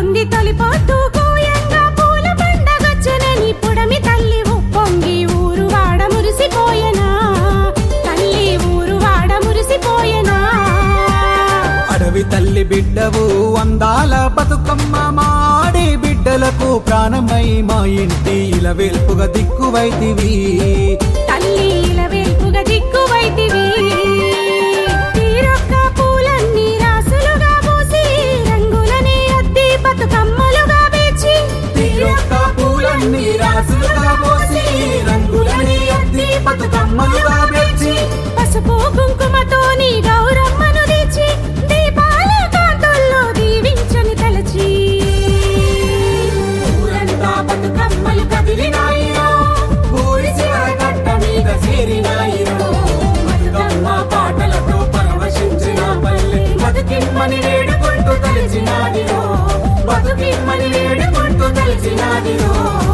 పొంగింది తొలి పొద్దు కోయంగా పూల పండగొచ్చనని పుడమి తల్లి ఉప్పొంగి ఊరు వాడ మురిసిపోయెనా తల్లి ఊరు వాడ మురిసిపోయెనా అడవి తల్లి బిడ్డవు అందాల బతుకమ్మ మాడి బిడ్డలకు ప్రాణమై మా ఇంటి ఇలా వెల్పుగా దిక్కువైతివి తల్లిల వెల్పుగా దిక్కువైతివి తీరొక్క పూలన్నీ రాసులుగా పోసి రంగులని అద్ది బతుకమ్మలుగా పేర్చి తీరొక్క పూలన్నీ రాసులుగా పోసి రంగులని అద్ది బతుకమ్మలుగా పెంచి పసుపు కుంకుమతో నీ గౌరమ్మను తెచ్చి దీపాల కాంతుల్లో దీవించని తలచి ఊరంతా బతుకమ్మలు కదిలినాయిరో ఊరి చివర కట్ట మీద చేరినాయిరో బతుకమ్మ పాటలతో పరవశించిన పల్లె బతుకిమ్మని వేడుకుంటూ తలిచినాదిరో బతుకిమ్మని వేడుకుంటూ తలిచినాదిరో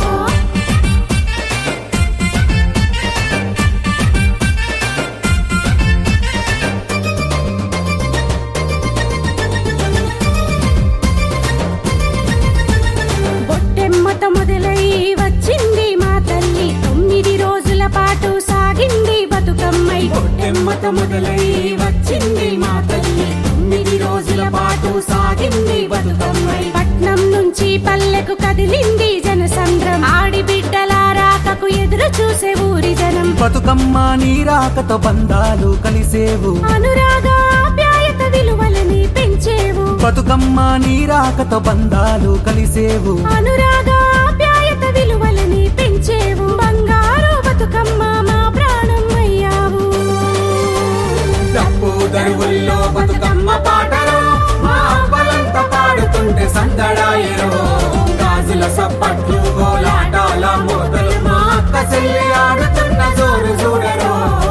బొట్టెమ్మత మొదలై వచ్చింది మా తల్లి తొమ్మిది రోజుల పాటు సాగింది బతుకమ్మై పొట్టెమ్మత మొదలై వచ్చింది మా తల్లి తొమ్మిది రోజుల పాటు సాగింది బతుకమ్మై పట్నం నుంచి పల్లెకు కదిలింది జనసంద్రం ఆడి బిడ్డల రాకకు ఎదురు చూసే ఊరి జనం బతుకమ్మ నీరాకతో బంధాలు కలిసేవు అనురాగ ఆప్యాయత విలువలని పెంచేవు బతుకమ్మ నీరాకతో బంధాలు కలిసేవు అనురాగ ఆప్యాయత విలువలని పెంచేవు బంగారు బతుకమ్మ మా ప్రాణం అయ్యావు డప్పు దరువుల్లో బతుకమ్మ పాటలో మా అవ్వలంతా పాడుతుంటే సందడాయరో గాజుల సప్పట్లు గోలాటాల మోతలు మా అక్క చెల్లి ఆడుతున్న జోరు చూడరో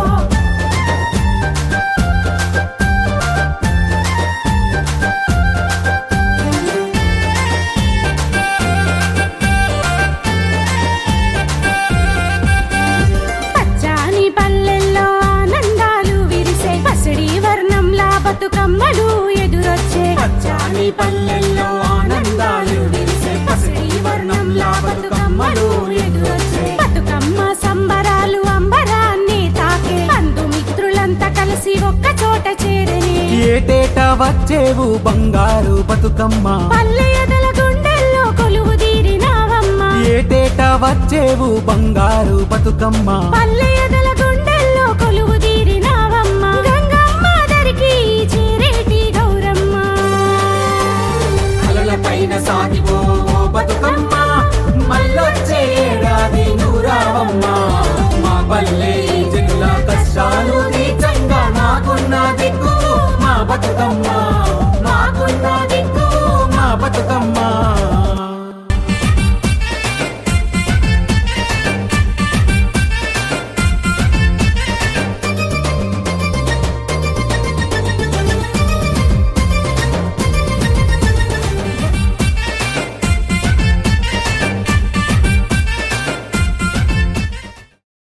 పచ్చాని పల్లెల్లో ఆనందాలు విరిసే పసిడి వర్ణంలా బతుకమ్మలు ఎదురొచ్చే పచ్చాని పల్లెల్లో ఆనందాలు విరిసే పసిడి వర్ణంలా బతుకమ్మలు ఎదురొచ్చే బతుకమ్మ సంబరాలు అంబరాన్ని తాకే బంధుమిత్రులంతా కలిసి ఒక్క చోట చేరని ఏటేటా వచ్చేవు బంగారు బతుకమ్మ పల్లె ఎదల గుండెల్లో కొలువు తీరినావమ్మ ఏటేటా వచ్చేవు బంగారు బతుకమ్మ పల్లె ఎదల గుండెల్లో కొలువు